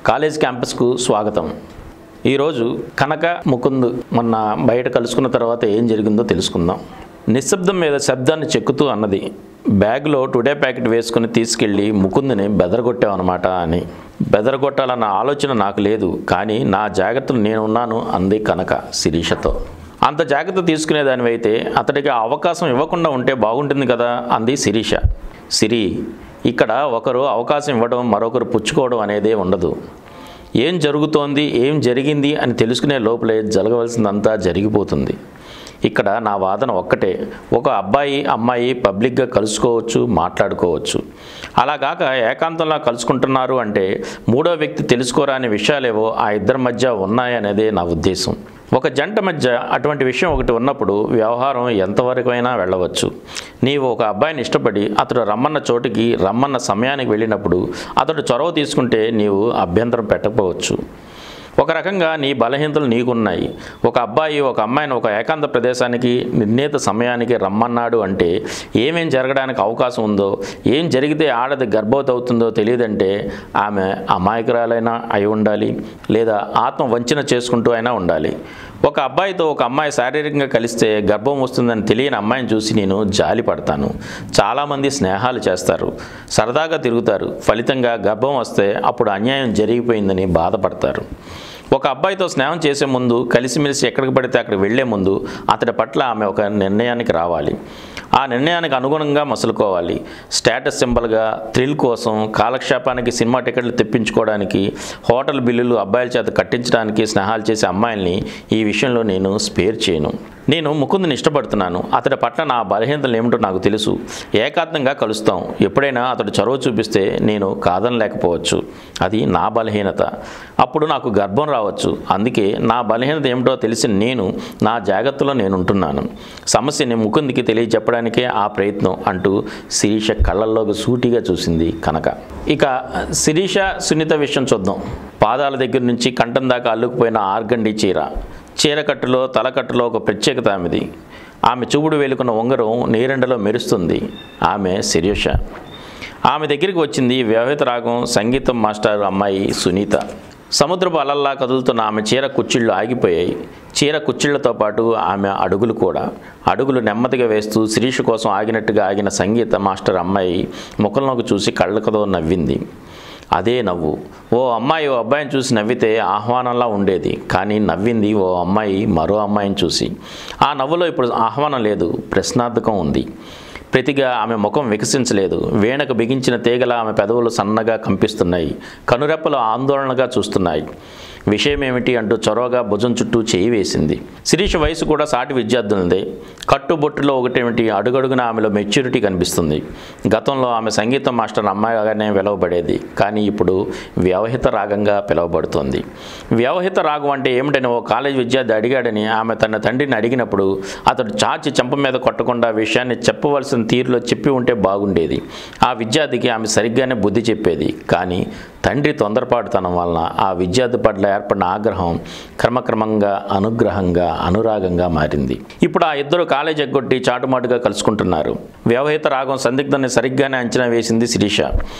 college క్యాంపస్కు స్వాగతం ఈరోజు కనక ముకుంద్ మొన్న బయట కలుసుకున్న తర్వాత ఏం జరిగిందో తెలుసుకుందాం నిశ్శబ్దం మీద శబ్దాన్ని చెక్కుతూ అన్నది బ్యాగ్లో టుడే ప్యాకెట్ వేసుకుని తీసుకెళ్ళి ముకుందుని బెదరగొట్టావన్నమాట అని బెదరగొట్టాలన్న ఆలోచన నాకు లేదు కానీ నా జాగ్రత్తలు నేను ఉన్నాను అంది కనక శిరీషతో అంత జాగ్రత్త తీసుకునేదానివైతే అతడికి ఆ అవకాశం ఇవ్వకుండా ఉంటే బాగుంటుంది కదా అంది శిరీష సిరి ఇక్కడ ఒకరు అవకాశం ఇవ్వడం మరొకరు పుచ్చుకోవడం అనేదే ఉండదు ఏం జరుగుతోంది ఏం జరిగింది అని తెలుసుకునే లోపలే జరగవలసిందంతా జరిగిపోతుంది ఇక్కడ నా వాదన ఒక్కటే ఒక అబ్బాయి అమ్మాయి పబ్లిక్గా కలుసుకోవచ్చు మాట్లాడుకోవచ్చు అలా కాక ఏకాంతంలో కలుసుకుంటున్నారు అంటే మూడో వ్యక్తి తెలుసుకోరాని విషయాలేవో ఆ ఇద్దరి మధ్య ఉన్నాయనేదే నా ఉద్దేశం ఒక జంట మధ్య అటువంటి విషయం ఒకటి ఉన్నప్పుడు వ్యవహారం ఎంతవరకైనా వెళ్ళవచ్చు నీవు ఒక అబ్బాయిని ఇష్టపడి అతడు రమ్మన్న చోటికి రమ్మన్న సమయానికి వెళ్ళినప్పుడు అతడు చొరవ తీసుకుంటే నీవు అభ్యంతరం పెట్టకపోవచ్చు ఒక రకంగా నీ బలహీనతలు నీకున్నాయి ఒక అబ్బాయి ఒక అమ్మాయిని ఒక ఏకాంత ప్రదేశానికి నిర్ణీత సమయానికి రమ్మన్నాడు అంటే ఏమేం జరగడానికి అవకాశం ఉందో ఏం జరిగితే ఆడది గర్భవతి అవుతుందో తెలియదంటే ఆమె అమాయకురాలైనా అయి ఉండాలి లేదా ఆత్మ వంచన చేసుకుంటూ అయినా ఉండాలి ఒక అబ్బాయితో ఒక అమ్మాయి శారీరకంగా కలిస్తే గర్భం వస్తుందని తెలియని అమ్మాయిని చూసి నేను జాలి పడతాను చాలామంది స్నేహాలు చేస్తారు సరదాగా తిరుగుతారు ఫలితంగా గర్భం వస్తే అప్పుడు అన్యాయం జరిగిపోయిందని బాధపడతారు ఒక అబ్బాయితో స్నేహం చేసే ముందు కలిసిమెలిసి ఎక్కడికి పడితే అక్కడికి వెళ్లే ముందు అతడి పట్ల ఆమె ఒక నిర్ణయానికి రావాలి ఆ నిర్ణయానికి అనుగుణంగా మసులుకోవాలి స్టేటస్ సింబల్గా థ్రిల్ కోసం కాలక్షేపానికి సినిమా టికెట్లు తెప్పించుకోవడానికి హోటల్ బిల్లులు అబ్బాయిల చేత కట్టించడానికి స్నేహాలు చేసే అమ్మాయిల్ని ఈ విషయంలో నేను స్పేర్ చేయను నేను ముకుందుని ఇష్టపడుతున్నాను అతడి పట్ల నా బలహీనతలు ఏమిటో నాకు తెలుసు ఏకాంతంగా కలుస్తాం ఎప్పుడైనా అతడు చొరవ చూపిస్తే నేను కాదనలేకపోవచ్చు అది నా బలహీనత అప్పుడు నాకు గర్భం రావచ్చు అందుకే నా బలహీనత ఏమిటో తెలిసి నేను నా జాగ్రత్తలో నేను ఉంటున్నాను సమస్యని ముకుందికి తెలియచెప్పడానికే ఆ ప్రయత్నం అంటూ శిరీష కళ్ళల్లోకి సూటిగా చూసింది కనక ఇక శిరీష సునీత విషయం చూద్దాం పాదాల దగ్గర నుంచి కంఠం దాకా అల్లుకుపోయిన ఆర్గండి చీర చీరకట్టులో తలకట్టులో ఒక ప్రత్యేకత ఆమెది ఆమె చూపుడు వేలుకున్న ఉంగరం నీరెండలో మెరుస్తుంది ఆమె శిరీష ఆమె దగ్గరికి వచ్చింది వ్యవహిత రాగం సంగీతం మాస్టర్ అమ్మాయి సునీత సముద్రపు అలల్లా కదులుతున్న ఆమె చీర కుచ్చిళ్ళు ఆగిపోయాయి చీర కుచ్చిళ్లతో పాటు ఆమె అడుగులు కూడా అడుగులు నెమ్మదిగా వేస్తూ శిరీష కోసం ఆగినట్టుగా ఆగిన సంగీత మాస్టర్ అమ్మాయి ముఖంలోకి చూసి కళ్ళకతో నవ్వింది అదే నవ్వు ఓ అమ్మాయి ఓ అబ్బాయిని చూసి నవ్వితే ఆహ్వానంలా ఉండేది కానీ నవ్వింది ఓ అమ్మాయి మరో అమ్మాయిని చూసి ఆ నవ్వులో ఇప్పుడు ఆహ్వానం లేదు ప్రశ్నార్థకం ఉంది ప్రతిగా ఆమె ముఖం వికసించలేదు వీణకు బిగించిన తీగల ఆమె పెదవులు సన్నగా కంపిస్తున్నాయి కనురెప్పలు ఆందోళనగా చూస్తున్నాయి విషయం ఏమిటి అంటూ చొరవగా భుజం చుట్టూ చేయి వేసింది శిరీష వయసు కూడా సాటి విద్యార్థులదే కట్టుబొట్టులో ఒకటేమిటి అడుగడుగున ఆమెలో మెచ్యూరిటీ కనిపిస్తుంది గతంలో ఆమె సంగీతం మాస్టర్ అమ్మాయిగానే పిలువబడేది కానీ ఇప్పుడు వ్యవహిత రాగంగా పిలువబడుతోంది వ్యవహిత రాగం అంటే ఏమిటని ఓ కాలేజ్ విద్యార్థి అడిగాడని ఆమె తన తండ్రిని అడిగినప్పుడు అతడు చాచి చెంప మీద కొట్టకుండా విషయాన్ని చెప్పవలసిన తీరులో చెప్పి ఉంటే బాగుండేది ఆ విద్యార్థికి ఆమె సరిగ్గానే బుద్ధి చెప్పేది కానీ తండ్రి తొందరపాటుతనం వలన ఆ విద్యార్థి పట్ల ఏర్పడిన ఆగ్రహం క్రమక్రమంగా అనుగ్రహంగా అనురాగంగా మారింది ఇప్పుడు ఆ ఇద్దరు కాలేజ్ ఎగ్గొట్టి చాటుమాటుగా కలుసుకుంటున్నారు వ్యవహిత రాగం సందిగ్ధాన్ని సరిగ్గానే అంచనా వేసింది శిరీష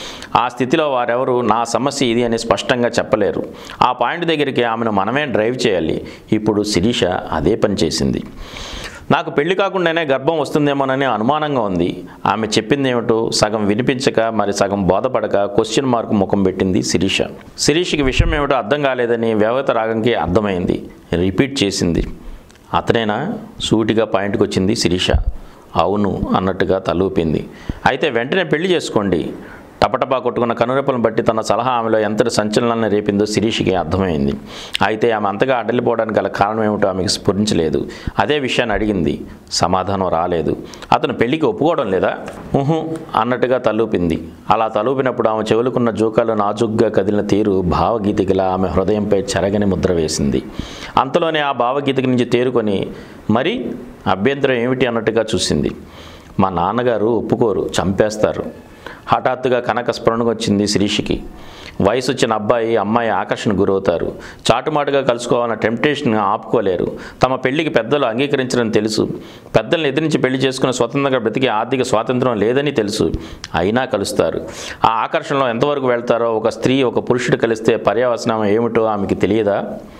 ఆ స్థితిలో వారెవరు నా సమస్య ఇది అని స్పష్టంగా చెప్పలేరు ఆ పాయింట్ దగ్గరికి ఆమెను మనమే డ్రైవ్ చేయాలి ఇప్పుడు శిరీష అదే పని చేసింది నాకు పెళ్లి కాకుండానే గర్భం వస్తుందేమోనని అనుమానంగా ఉంది ఆమె చెప్పింది ఏమిటో సగం వినిపించక మరి సగం బోధపడక క్వశ్చన్ మార్క్ ముఖం పెట్టింది శిరీష శిరీషకి విషయం ఏమిటో అర్థం కాలేదని వ్యవహిత రాగంకి అర్థమైంది రిపీట్ చేసింది అతనేనా సూటిగా పాయింట్కి వచ్చింది శిరీష అవును అన్నట్టుగా తలూపింది అయితే వెంటనే పెళ్లి చేసుకోండి టపటపా కొట్టుకున్న కనురెప్పలను బట్టి తన సలహా ఆమెలో ఎంతటి సంచలనాన్ని రేపిందో శిరీషకి అర్థమైంది అయితే ఆమె అంతగా అడ్డలిపోవడానికి గల కారణం ఏమిటో ఆమెకు స్ఫురించలేదు అదే విషయాన్ని అడిగింది సమాధానం రాలేదు అతను పెళ్లికి ఒప్పుకోవడం లేదా ఊహు అన్నట్టుగా తలూపింది అలా తలూపినప్పుడు ఆమె చెవులుకున్న జోకాలు నాజుగ్గా కదిలిన తీరు భావగీతికలా ఆమె హృదయంపై చెరగని ముద్ర వేసింది అంతలోనే ఆ భావగీతిక నుంచి తేరుకొని మరి అభ్యంతరం ఏమిటి అన్నట్టుగా చూసింది మా నాన్నగారు ఒప్పుకోరు చంపేస్తారు హఠాత్తుగా కనక స్ఫురణకు వచ్చింది శిరీషికి వయసు వచ్చిన అబ్బాయి అమ్మాయి ఆకర్షణ గురవుతారు చాటుమాటుగా కలుసుకోవాలన్న టెంప్టేషన్ ఆపుకోలేరు తమ పెళ్లికి పెద్దలు అంగీకరించరని తెలుసు పెద్దల్ని ఎదిరించి పెళ్లి చేసుకుని స్వతంత్రంగా బ్రతికే ఆర్థిక స్వాతంత్రం లేదని తెలుసు అయినా కలుస్తారు ఆ ఆకర్షణలో ఎంతవరకు వెళ్తారో ఒక స్త్రీ ఒక పురుషుడు కలిస్తే పర్యావసనం ఏమిటో ఆమెకి తెలియదా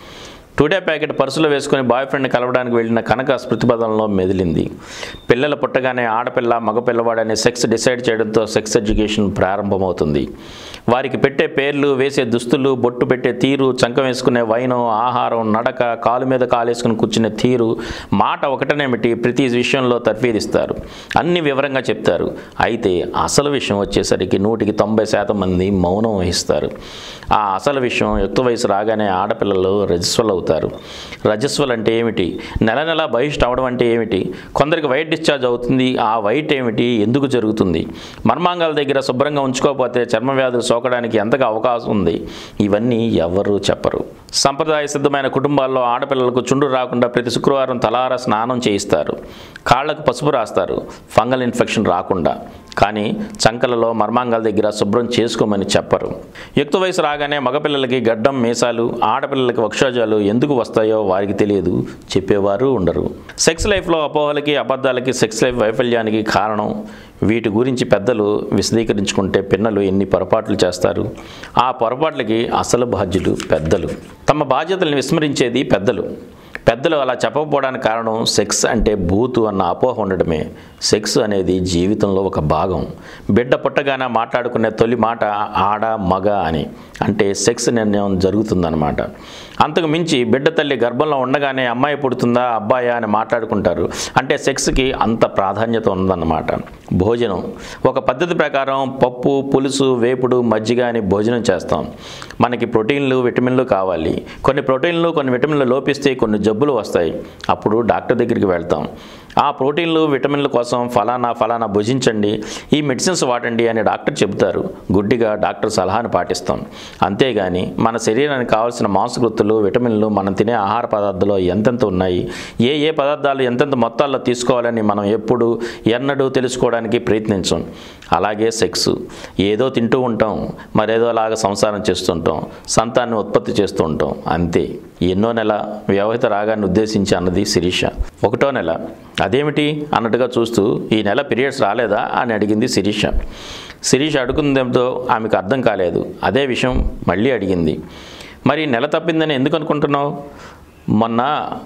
టుడే ప్యాకెట్ పర్సులో వేసుకుని బాయ్ ఫ్రెండ్ని కలవడానికి వెళ్ళిన కనక స్మృతిపదంలో మెదిలింది పిల్లలు పుట్టగానే ఆడపిల్ల మగపిల్లవాడనే సెక్స్ డిసైడ్ చేయడంతో సెక్స్ ఎడ్యుకేషన్ ప్రారంభమవుతుంది వారికి పెట్టే పేర్లు వేసే దుస్తులు బొట్టు పెట్టే తీరు చంకం వేసుకునే వైనం ఆహారం నడక కాలు మీద కాలేసుకుని కూర్చునే తీరు మాట ఒకటనేమిటి ప్రతి విషయంలో తర్ఫీదిస్తారు అన్ని వివరంగా చెప్తారు అయితే అసలు విషయం వచ్చేసరికి నూటికి తొంభై శాతం మంది మౌనం వహిస్తారు ఆ అసలు విషయం యుక్త వయసు రాగానే ఆడపిల్లలు రజస్వలు అవుతారు రజస్వలు అంటే ఏమిటి నెల నెల బహిష్ట అవడం అంటే ఏమిటి కొందరికి వైట్ డిశ్చార్జ్ అవుతుంది ఆ వైట్ ఏమిటి ఎందుకు జరుగుతుంది మర్మాంగాల దగ్గర శుభ్రంగా ఉంచుకోకపోతే చర్మ వ్యాధులు సోకడానికి ఎంతగా అవకాశం ఉంది ఇవన్నీ ఎవరు చెప్పరు సంప్రదాయ సిద్ధమైన కుటుంబాల్లో ఆడపిల్లలకు చుండు రాకుండా ప్రతి శుక్రవారం తలార స్నానం చేయిస్తారు కాళ్లకు పసుపు రాస్తారు ఫంగల్ ఇన్ఫెక్షన్ రాకుండా కానీ చంకలలో మర్మాంగాల దగ్గర శుభ్రం చేసుకోమని చెప్పరు యుక్త వయసు రాగానే మగపిల్లలకి గడ్డం మీసాలు ఆడపిల్లలకి వక్షోజాలు ఎందుకు వస్తాయో వారికి తెలియదు చెప్పేవారు ఉండరు సెక్స్ లైఫ్లో అపోహలకి అబద్ధాలకి సెక్స్ లైఫ్ వైఫల్యానికి కారణం వీటి గురించి పెద్దలు విశదీకరించుకుంటే పిన్నలు ఎన్ని పొరపాట్లు చేస్తారు ఆ పొరపాట్లకి అసలు బాధ్యులు పెద్దలు తమ బాధ్యతలను విస్మరించేది పెద్దలు పెద్దలు అలా చెప్పకపోవడానికి కారణం సెక్స్ అంటే బూతు అన్న అపోహ ఉండడమే సెక్స్ అనేది జీవితంలో ఒక భాగం బిడ్డ పుట్టగానే మాట్లాడుకునే తొలి మాట ఆడ మగ అని అంటే సెక్స్ నిర్ణయం జరుగుతుందన్నమాట అంతకు మించి బిడ్డ తల్లి గర్భంలో ఉండగానే అమ్మాయి పుడుతుందా అబ్బాయా అని మాట్లాడుకుంటారు అంటే సెక్స్కి అంత ప్రాధాన్యత ఉందన్నమాట భోజనం ఒక పద్ధతి ప్రకారం పప్పు పులుసు వేపుడు మజ్జిగ అని భోజనం చేస్తాం మనకి ప్రోటీన్లు విటమిన్లు కావాలి కొన్ని ప్రోటీన్లు కొన్ని విటమిన్లు లోపిస్తే కొన్ని జబ్బులు వస్తాయి అప్పుడు డాక్టర్ దగ్గరికి వెళ్తాం ఆ ప్రోటీన్లు విటమిన్ల కోసం ఫలానా ఫలానా భుజించండి ఈ మెడిసిన్స్ వాడండి అని డాక్టర్ చెబుతారు గుడ్డిగా డాక్టర్ సలహాను పాటిస్తాం అంతేగాని మన శరీరానికి కావాల్సిన మాంసకృత్తులు విటమిన్లు మనం తినే ఆహార పదార్థాలు ఎంతెంత ఉన్నాయి ఏ ఏ పదార్థాలు ఎంతెంత మొత్తాల్లో తీసుకోవాలని మనం ఎప్పుడు ఎన్నడూ తెలుసుకోవడానికి ప్రయత్నించం అలాగే సెక్స్ ఏదో తింటూ ఉంటాం మరేదో అలాగా సంసారం చేస్తుంటాం సంతాన్ని ఉత్పత్తి చేస్తూ ఉంటాం అంతే ఎన్నో నెల వ్యవహిత రాగాన్ని ఉద్దేశించి అన్నది శిరీష ఒకటో నెల అదేమిటి అన్నట్టుగా చూస్తూ ఈ నెల పీరియడ్స్ రాలేదా అని అడిగింది శిరీష శిరీష అడుగుందేమితో ఆమెకు అర్థం కాలేదు అదే విషయం మళ్ళీ అడిగింది మరి నెల తప్పిందని ఎందుకు అనుకుంటున్నావు మొన్న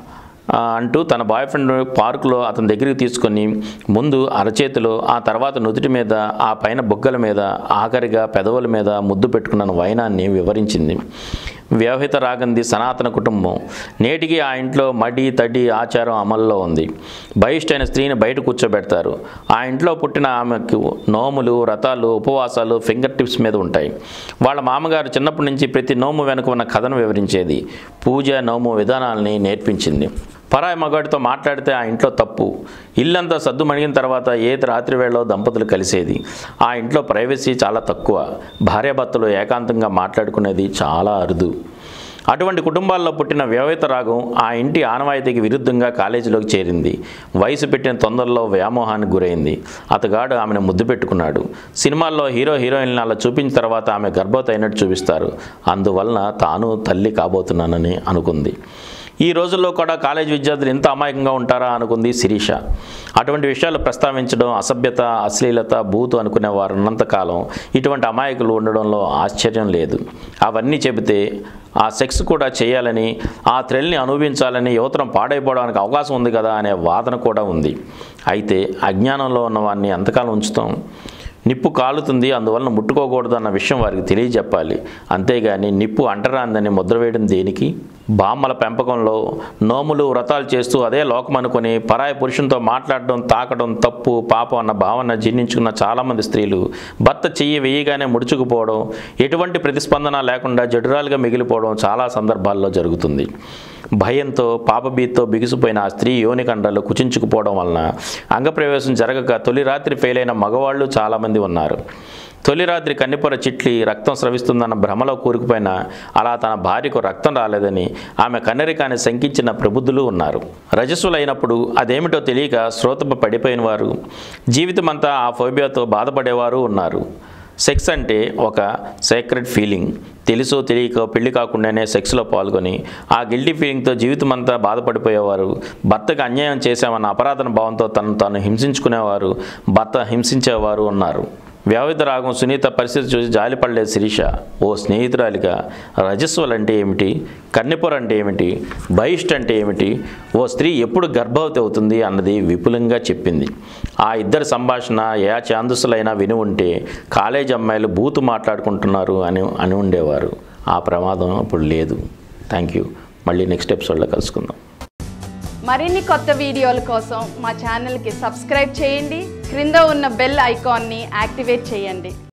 ఆ, అంటూ తన బాయ్ ఫ్రెండ్ పార్కులో అతని దగ్గరికి తీసుకొని ముందు అరచేతిలో ఆ తర్వాత నుదుటి మీద ఆ పైన బుగ్గల మీద ఆఖరిగా పెదవుల మీద ముద్దు పెట్టుకున్న వైనాన్ని వివరించింది వ్యవహిత రాగంది సనాతన కుటుంబం నేటికి ఆ ఇంట్లో మడి తడి ఆచారం అమల్లో ఉంది బహిష్టైన స్త్రీని బయట కూర్చోబెడతారు ఆ ఇంట్లో పుట్టిన ఆమెకు నోములు వ్రతాలు ఉపవాసాలు ఫింగర్ టిప్స్ మీద ఉంటాయి వాళ్ళ మామగారు చిన్నప్పటి నుంచి ప్రతి నోము వెనుక ఉన్న కథను వివరించేది పూజ నోము విధానాలని నేర్పించింది పరాయి మగాడితో మాట్లాడితే ఆ ఇంట్లో తప్పు ఇల్లంతా సద్దు మణిగిన తర్వాత ఏది రాత్రి వేళలో దంపతులు కలిసేది ఆ ఇంట్లో ప్రైవసీ చాలా తక్కువ భార్యాభర్తలు ఏకాంతంగా మాట్లాడుకునేది చాలా అరుదు అటువంటి కుటుంబాల్లో పుట్టిన వ్యవహిత రాగం ఆ ఇంటి ఆనవాయితీకి విరుద్ధంగా కాలేజీలోకి చేరింది వయసు పెట్టిన తొందరలో వ్యామోహానికి గురైంది అతగాడు ఆమెను ముద్దు పెట్టుకున్నాడు సినిమాల్లో హీరో హీరోయిన్లు అలా చూపించిన తర్వాత ఆమె గర్భవతి అయినట్టు చూపిస్తారు అందువలన తాను తల్లి కాబోతున్నానని అనుకుంది ఈ రోజుల్లో కూడా కాలేజ్ విద్యార్థులు ఇంత అమాయకంగా ఉంటారా అనుకుంది శిరీష అటువంటి విషయాలు ప్రస్తావించడం అసభ్యత అశ్లీలత బూతు అనుకునే వారు ఉన్నంతకాలం ఇటువంటి అమాయకులు ఉండడంలో ఆశ్చర్యం లేదు అవన్నీ చెబితే ఆ సెక్స్ కూడా చేయాలని ఆ థ్రిల్ని అనుభవించాలని యువతరం పాడైపోవడానికి అవకాశం ఉంది కదా అనే వాదన కూడా ఉంది అయితే అజ్ఞానంలో ఉన్న వారిని ఎంతకాలం ఉంచుతాం నిప్పు కాలుతుంది అందువలన ముట్టుకోకూడదు అన్న విషయం వారికి తెలియజెప్పాలి అంతేగాని నిప్పు అంటరాందని ముద్ర వేయడం దేనికి బామ్మల పెంపకంలో నోములు వ్రతాలు చేస్తూ అదే లోకం అనుకొని పరాయి పురుషునితో మాట్లాడడం తాకడం తప్పు పాపం అన్న భావన జీర్ణించుకున్న చాలామంది స్త్రీలు భర్త చెయ్యి వేయగానే ముడుచుకుపోవడం ఎటువంటి ప్రతిస్పందన లేకుండా జడురాలుగా మిగిలిపోవడం చాలా సందర్భాల్లో జరుగుతుంది భయంతో పాపభీతితో బిగుసిపోయిన ఆ స్త్రీ యోనికండలు కుచించుకుపోవడం వలన అంగప్రవేశం జరగక తొలి రాత్రి ఫెయిల్ అయిన మగవాళ్ళు చాలామంది ఉన్నారు తొలి రాత్రి కన్నెపొర చిట్లి రక్తం స్రవిస్తుందన్న భ్రమలో కూరుకుపోయిన అలా తన భార్యకు రక్తం రాలేదని ఆమె కన్నరికాన్ని శంకించిన ప్రబుద్ధులు ఉన్నారు రజస్సులైనప్పుడు అదేమిటో తెలియక శ్రోతప పడిపోయిన వారు జీవితమంతా ఆ ఫోబియాతో బాధపడేవారు ఉన్నారు సెక్స్ అంటే ఒక సేక్రెడ్ ఫీలింగ్ తెలుసో తెలియక పెళ్లి కాకుండానే సెక్స్లో పాల్గొని ఆ గిల్టీ ఫీలింగ్తో జీవితం అంతా బాధపడిపోయేవారు భర్తకు అన్యాయం చేశామన్న అపరాధన భావంతో తను తాను హింసించుకునేవారు భర్త హింసించేవారు ఉన్నారు వ్యవధి రాగం సునీత పరిస్థితి చూసి జాలిపడలేదు శిరీష ఓ స్నేహితురాలిగా రజస్వలు అంటే ఏమిటి కన్నెపొర అంటే ఏమిటి బహిష్ట్ అంటే ఏమిటి ఓ స్త్రీ ఎప్పుడు గర్భవతి అవుతుంది అన్నది విపులంగా చెప్పింది ఆ ఇద్దరి సంభాషణ ఏ ఛాందస్సులైనా విని ఉంటే కాలేజ్ అమ్మాయిలు బూతు మాట్లాడుకుంటున్నారు అని అని ఉండేవారు ఆ ప్రమాదం ఇప్పుడు లేదు థ్యాంక్ యూ మళ్ళీ నెక్స్ట్ ఎపిసోడ్లో కలుసుకుందాం మరిన్ని కొత్త వీడియోల కోసం మా ఛానల్కి సబ్స్క్రైబ్ చేయండి క్రింద ఉన్న బెల్ ఐకాన్ని యాక్టివేట్ చేయండి